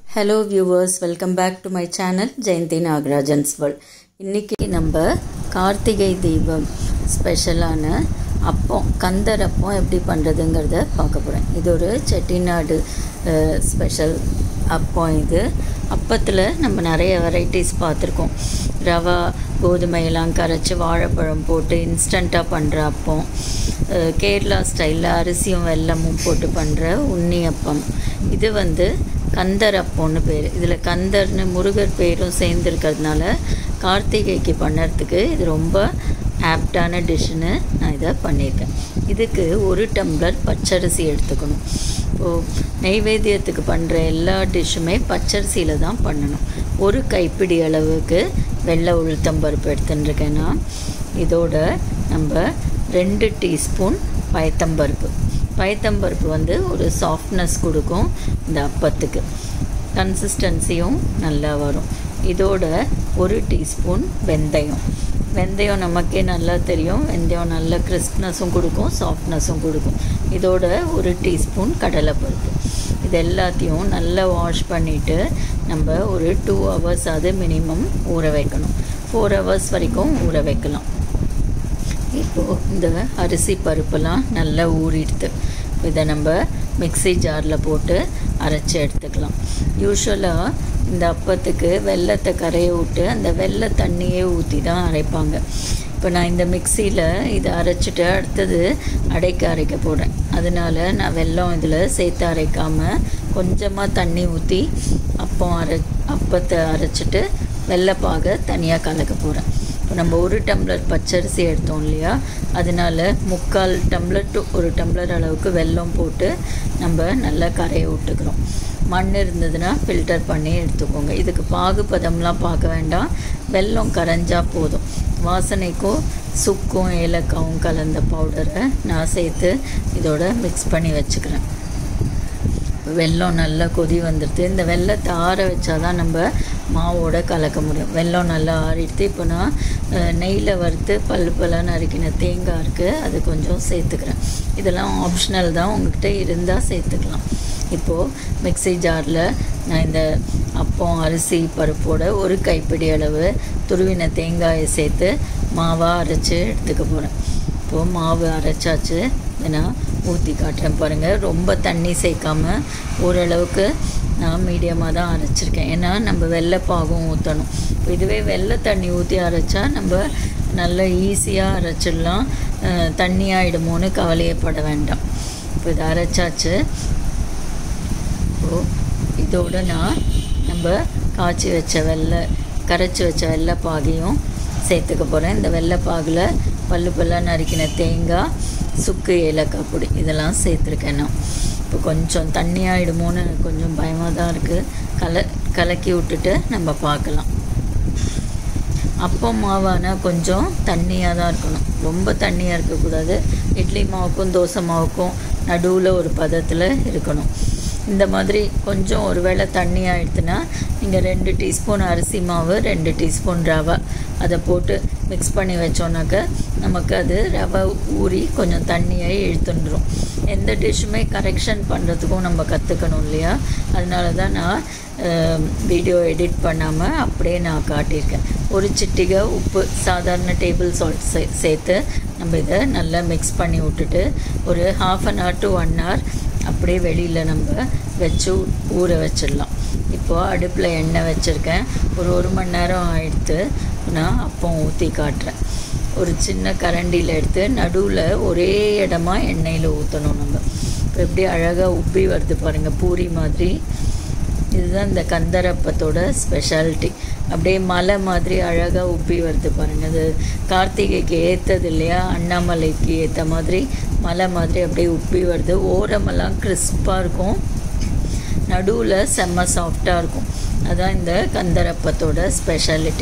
hello viewers welcome back to my channel Jayanthi Nagarajan's world இன்றைக்கி நம்ம கார்த்திகை தீபம் ஸ்பெஷலான அப்பம் கந்தர் அப்பம் எப்படி பண்ணுறதுங்கிறத பார்க்க போகிறேன் இது ஒரு செட்டிநாடு ஸ்பெஷல் அப்பம் இது அப்பத்தில் நம்ம நிறைய வெரைட்டிஸ் பார்த்துருக்கோம் ரவா கோதுமையெல்லாம் கரைச்சி வாழைப்பழம் போட்டு இன்ஸ்டண்ட்டாக பண்ணுற அப்பம் அஹ், கேரளா ஸ்டைலில் அரிசியும் வெல்லமும் போட்டு பண்ணுற உண்ணி அப்பம் இது வந்து கந்தர் அப்பம்னு பேர் இதில் கந்தர்னு முருகர் பேரும் சேர்ந்துருக்கிறதுனால கார்த்திகைக்கு பண்ணுறதுக்கு இது ரொம்ப ஆப்டான டிஷ்ஷுன்னு நான் இதை பண்ணியிருக்கேன் இதுக்கு ஒரு டம்ளர் பச்சரிசி எடுத்துக்கணும் இப்போது நெய்வேத்தியத்துக்கு பண்ணுற எல்லா டிஷ்ஷுமே பச்சரிசியில் தான் பண்ணணும் ஒரு கைப்பிடி அளவுக்கு வெள்ளை உளுத்தம்பருப்பு எடுத்துட்டுருக்கேன் நான் இதோட நம்ம ரெண்டு டீஸ்பூன் பயத்தம்பருப்பு பயத்தம்பருப்பு வந்து ஒரு சாஃப்ட்னஸ் கொடுக்கும் இந்த அப்பத்துக்கு கன்சிஸ்டன்சியும் நல்லா வரும் இதோட ஒரு டீஸ்பூன் வெந்தயம் வெந்தயம் நமக்கே நல்லா தெரியும் வெந்தயம் நல்ல கிறிஸ்ப்னஸும் கொடுக்கும் சாஃப்ட்னஸும் கொடுக்கும் இதோட ஒரு டீஸ்பூன் கடலைப்பருப்பு இது எல்லாத்தையும் நல்லா வாஷ் பண்ணிவிட்டு நம்ம ஒரு டூ ஹவர்ஸ் அது மினிமம் ஊற வைக்கணும் ஃபோர் ஹவர்ஸ் வரைக்கும் ஊற வைக்கலாம் இப்போது இந்த அரிசி பருப்பெல்லாம் நல்லா ஊறிடுது இதை நம்ம மிக்ஸி ஜாரில் போட்டு அரைச்சி எடுத்துக்கலாம் யூஸ்வலாக இந்த அப்பத்துக்கு வெல்லத்தை கரைய விட்டு அந்த வெள்ளை தண்ணியே ஊற்றி தான் அரைப்பாங்க இப்போ நான் இந்த மிக்சியில் இதை அரைச்சிட்டு அடுத்தது அடைக்க அரைக்க போடுறேன் அதனால நான் வெல்லம் இதில் சேர்த்து அரைக்காமல் கொஞ்சமாக தண்ணி ஊற்றி அப்பம் அரை அப்பத்தை அரைச்சிட்டு வெள்ளைப்பாக தனியாக கலக்க போகிறேன் இப்போ நம்ம ஒரு டம்ளர் பச்சரிசி எடுத்தோம் இல்லையா அதனால முக்கால் டம்ளர் டு ஒரு டம்ளர் அளவுக்கு வெல்லம் போட்டு நம்ம நல்லா கரைய விட்டுக்கிறோம் மண் இருந்ததுன்னா ஃபில்டர் பண்ணி எடுத்துக்கோங்க இதுக்கு பாகுபதம்லாம் பார்க்க வேண்டாம் வெல்லம் கரைஞ்சா போதும் வாசனைக்கும் சுக்கும் ஏலக்காவும் கலந்த பவுடரை நான் சேர்த்து இதோட மிக்ஸ் பண்ணி வச்சுக்கிறேன் வெல்லம் நல்லா கொதி வந்துடுது இந்த வெள்ளத்தை ஆற வச்சாதான் நம்ம மாவோட கலக்க முடியும் வெல்லம் நல்லா ஆறிடுது இப்போ நான் அஹ், நெய்யில் வறுத்து பல்லு பல்லாக நறுக்கின தேங்காய் இருக்குது அது கொஞ்சம் சேர்த்துக்கிறேன் இதெல்லாம் ஆப்ஷனல் தான் உங்ககிட்ட இருந்தால் சேர்த்துக்கலாம் இப்போது மிக்ஸி ஜாரில் நான் இந்த அப்பம் அரிசி பருப்போட ஒரு கைப்பிடி அளவு துருவின தேங்காயை சேர்த்து மாவாக அரைச்சி எடுத்துக்க போகிறேன் இப்போது மாவு அரைச்சாச்சு இதை நான் ஊற்றி காட்டுறேன் பாருங்கள் ரொம்ப தண்ணி சேர்க்காம ஓரளவுக்கு நான் மீடியமாக தான் அரைச்சிருக்கேன் ஏன்னா நம்ம வெள்ளைப்பாகும் ஊற்றணும் இப்போ இதுவே வெள்ளை தண்ணி ஊற்றி அரைச்சா நம்ம நல்லா ஈஸியாக அரைச்சிடலாம் அஹ், தண்ணி ஆகிடுமோன்னு கவலையப்பட வேண்டாம் இப்போ இதை அரைச்சாச்சு இப்போ இதோட நான் நம்ம காய்ச்சி வச்ச வெள்ளை கரைச்சி வச்ச வெள்ளைப்பாகையும் சேர்த்துக்க போகிறேன் இந்த வெள்ளைப்பாகில் பல்லு பல்லாக நறுக்கின தேங்காய் சுக்கு ஏலக்காய் பொடி இதெல்லாம் சேர்த்துருக்கேன் நான் இப்போ கொஞ்சம் தண்ணி ஆகிடுமோன்னு எனக்கு கொஞ்சம் பயமாக தான் இருக்குது கல கலக்கி விட்டுட்டு நம்ம பார்க்கலாம் அப்பம் மாவானா கொஞ்சம் தண்ணியாக தான் இருக்கணும் ரொம்ப தண்ணியாக இருக்கக்கூடாது இட்லி மாவுக்கும் தோசை மாவுக்கும் நடுவில் ஒரு பதத்தில் இருக்கணும் இந்த மாதிரி கொஞ்சம் ஒருவேளை தண்ணி ஆயிடுத்துன்னா நீங்கள் ரெண்டு டீஸ்பூன் அரிசி மாவு ரெண்டு டீஸ்பூன் ரவை அதை போட்டு மிக்ஸ் பண்ணி வச்சோன்னாக்க நமக்கு அது ரவை ஊறி கொஞ்சம் தண்ணியை இழுத்துண்டுரும் எந்த டிஷ்ஷுமே கரெக்ஷன் பண்ணுறதுக்கும் நம்ம கற்றுக்கணும் இல்லையா அதனால தான் நான் வீடியோ எடிட் பண்ணாமல் அப்படியே நான் காட்டியிருக்கேன் ஒரு சிட்டிகை உப்பு சாதாரண டேபிள் சால்ட் சே சேர்த்து நம்ம இதை நல்லா மிக்ஸ் பண்ணி விட்டுட்டு ஒரு half an hour to one hour அப்படியே வெளியில் நம்ம வச்சு ஊற வச்சிடலாம் இப்போது அடுப்பில் எண்ணெய் வச்சுருக்கேன் ஒரு ஒரு மணி நேரம் ஆயிடுத்து நான் அப்போ ஊற்றி காட்டுறேன் ஒரு சின்ன கரண்டியில் எடுத்து நடுவில் ஒரே இடமா எண்ணெயில் ஊற்றணும் நம்ம இப்போ எப்படி அழகாக உப்பி வருது பாருங்கள் பூரி மாதிரி இதுதான் இந்த கந்தரப்பத்தோட ஸ்பெஷாலிட்டி அப்படியே மலை மாதிரி அழகாக உப்பி வருது பாருங்கள் அது கார்த்திகைக்கு ஏற்றது இல்லையா அண்ணாமலைக்கு ஏற்ற மாதிரி மலை மாதிரி அப்படியே உப்பி வருது ஓரமெல்லாம் கிறிஸ்பாக இருக்கும் நடுவில் செம்ம சாஃப்டாக இருக்கும் அதான் இந்த கந்தரப்பத்தோட ஸ்பெஷாலிட்டி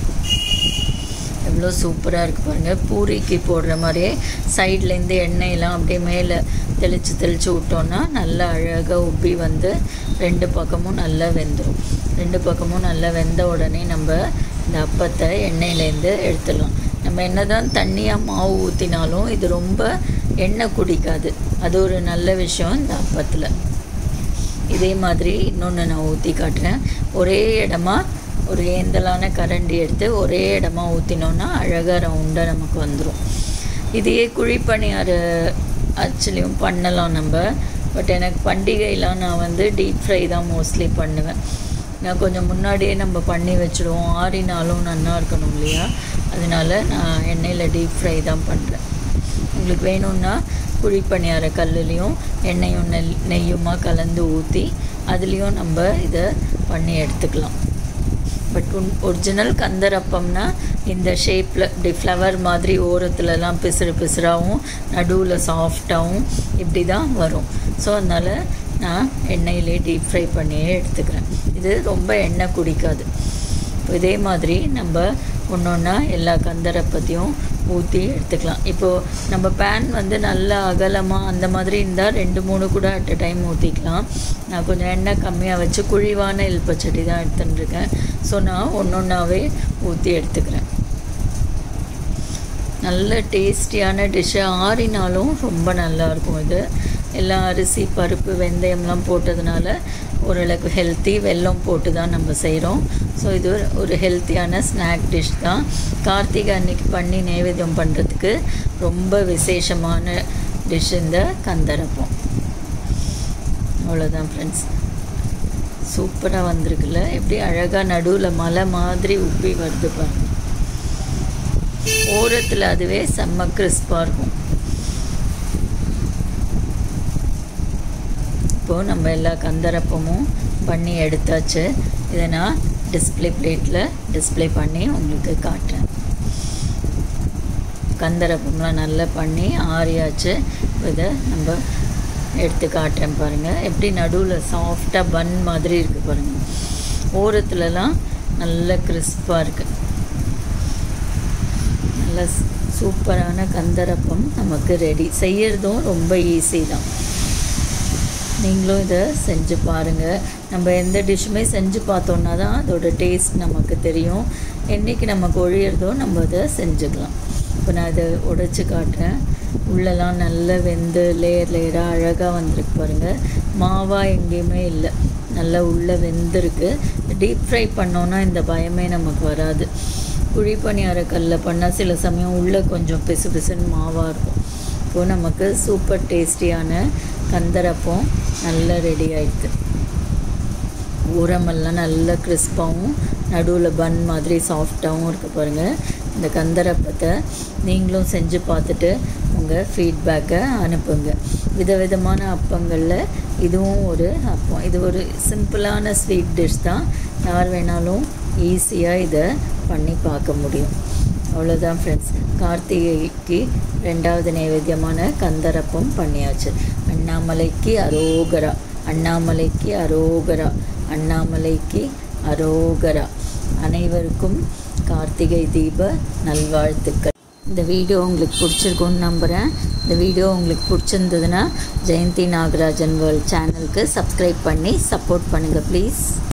எவ்வளோ சூப்பராக இருக்குது பாருங்கள் பூரிக்கு போடுற மாதிரியே சைட்லேருந்து எண்ணெயெல்லாம் அப்படியே மேலே தெளித்து தெளித்து விட்டோன்னா நல்லா அழகாக உப்பி வந்து ரெண்டு பக்கமும் நல்லா வெந்துடும் ரெண்டு பக்கமும் நல்லா வெந்த உடனே நம்ம இந்த அப்பத்தை எண்ணெயிலேருந்து எடுத்துடலாம் நம்ம என்ன தான் தண்ணியாக மாவு ஊற்றினாலும் இது ரொம்ப எண்ணெய் குடிக்காது அது ஒரு நல்ல விஷயம் இந்த அப்பத்தில் இதே மாதிரி இன்னொன்று நான் ஊற்றி காட்டுறேன் ஒரே இடமா ஒரு ஏந்தலான கரண்டி எடுத்து ஒரே இடமா ஊற்றினோன்னா அழகாக ரவுண்டாக நமக்கு வந்துடும் இதையே குழிப்பணியார ஆக்சுவலியும் பண்ணலாம் நம்ம பட் எனக்கு பண்டிகைலாம் நான் வந்து டீப் ஃப்ரை தான் மோஸ்ட்லி பண்ணுவேன் நான் கொஞ்சம் முன்னாடியே நம்ம பண்ணி வச்சுடுவோம் ஆறினாலும் நல்லா இருக்கணும் இல்லையா அதனால நான் எண்ணெயில் டீப் ஃப்ரை தான் பண்ணுறேன் உங்களுக்கு வேணும்னா குழிப்பணியார கல்லுலேயும் எண்ணெயும் நெல் நெய்யுமா கலந்து ஊற்றி அதுலேயும் நம்ம இதை பண்ணி எடுத்துக்கலாம் பட் உன் ஒரிஜினல் கந்தரப்பம்னா இந்த ஷேப்பில் இப்படி ஃப்ளவர் மாதிரி ஓரத்துலலாம் பிசுறு பிசுறாகவும் நடுவில் சாஃப்டாகவும் இப்படி தான் வரும் ஸோ அதனால் நான் எண்ணெயிலே டீப் ஃப்ரை பண்ணியே எடுத்துக்கிறேன் இது ரொம்ப எண்ணெய் குடிக்காது இதே மாதிரி நம்ம ஒன்று ஒன்றா எல்லா கந்தரப்பத்தையும் ஊற்றி எடுத்துக்கலாம் இப்போது நம்ம பேன் வந்து நல்லா அகலமாக அந்த மாதிரி இருந்தால் ரெண்டு மூணு கூட அட் அ டைம் ஊற்றிக்கலாம் நான் கொஞ்சம் எண்ணெய் கம்மியாக வச்சு குழிவான இல்பச்சட்டி தான் எடுத்துட்டுருக்கேன் ஸோ நான் ஒன்று ஒன்றாவே ஊற்றி எடுத்துக்கிறேன் நல்ல டேஸ்டியான டிஷ்ஷு ஆறினாலும் ரொம்ப நல்லாயிருக்கும் இது எல்லா அரிசி பருப்பு வெந்தயம்லாம் போட்டதுனால ஓரளவுக்கு ஹெல்த்தி வெல்லம் போட்டு தான் நம்ம செய்கிறோம் ஸோ இது ஒரு ஹெல்த்தியான ஸ்நாக் டிஷ் தான் கார்த்திகை அன்னைக்கு பண்ணி நைவேத்தியம் பண்ணுறதுக்கு ரொம்ப விசேஷமான டிஷ் இந்த கந்தரப்பம் அவ்வளோதான் ஃப்ரெண்ட்ஸ் சூப்பராக வந்திருக்குல்ல எப்படி அழகாக நடுவில் மலை மாதிரி உப்பி வருது பாருங்க ஓரத்தில் அதுவே செம்ம கிறிஸ்பாக இருக்கும் இப்போது நம்ம எல்லா கந்தரப்பமும் பண்ணி எடுத்தாச்சு இதை நான் டிஸ்பிளே பிளேட்டில் டிஸ்பிளே பண்ணி உங்களுக்கு காட்டுறேன் கந்தரப்பம்லாம் நல்லா பண்ணி ஆறியாச்சு இதை நம்ம எடுத்து காட்டுறேன் பாருங்கள் எப்படி நடுவில் சாஃப்டாக பன் மாதிரி இருக்குது பாருங்கள் ஓரத்துலலாம் நல்ல கிறிஸ்பாக இருக்குது நல்ல சூப்பரான கந்தரப்பம் நமக்கு ரெடி செய்யறதும் ரொம்ப ஈஸி தான் நீங்களும் இதை செஞ்சு பாருங்கள் நம்ம எந்த டிஷ்ஷுமே செஞ்சு பார்த்தோன்னா தான் அதோட டேஸ்ட் நமக்கு தெரியும் என்றைக்கு நமக்கு ஒழியிறதோ நம்ம அதை செஞ்சுக்கலாம் இப்போ நான் இதை உடைச்சி காட்டுறேன் உள்ளெல்லாம் நல்லா வெந்து லேயர் லேயராக அழகாக வந்திருக்கு பாருங்கள் மாவாக எங்கேயுமே இல்லை நல்லா உள்ளே வெந்திருக்கு டீப் ஃப்ரை பண்ணோன்னா இந்த பயமே நமக்கு வராது குழி பணியார கல்லில் பண்ணால் சில சமயம் உள்ளே கொஞ்சம் பிசு பிசுன்னு மாவாக இருக்கும் இப்போது நமக்கு சூப்பர் டேஸ்டியான கந்தரப்பம் நல்லா ரெடி ஆயிடுது ஊரமெல்லாம் நல்லா கிறிஸ்பாகவும் நடுவில் பன் மாதிரி சாஃப்டாகவும் இருக்கு பாருங்கள் இந்த கந்தரப்பத்தை நீங்களும் செஞ்சு பார்த்துட்டு உங்கள் ஃபீட்பேக்கை அனுப்புங்க விதவிதமான அப்பங்களில் இதுவும் ஒரு அப்பம் இது ஒரு சிம்பிளான ஸ்வீட் டிஷ் தான் யார் வேணாலும் ஈஸியாக இதை பண்ணி பார்க்க முடியும் அவ்வளோதான் ஃப்ரெண்ட்ஸ் கார்த்திகைக்கு ரெண்டாவது நைவேத்தியமான கந்தரப்பம் பண்ணியாச்சு அண்ணாமலைக்கு அரோகரா அண்ணாமலைக்கு அரோகரா அண்ணாமலைக்கு அரோகரா அனைவருக்கும் கார்த்திகை தீப நல்வாழ்த்துக்கள் இந்த வீடியோ உங்களுக்கு பிடிச்சிருக்குன்னு நம்புகிறேன் இந்த வீடியோ உங்களுக்கு பிடிச்சிருந்ததுன்னா ஜெயந்தி நாகராஜன் வேர்ல்ட் சேனலுக்கு சப்ஸ்கிரைப் பண்ணி சப்போர்ட் பண்ணுங்கள் ப்ளீஸ்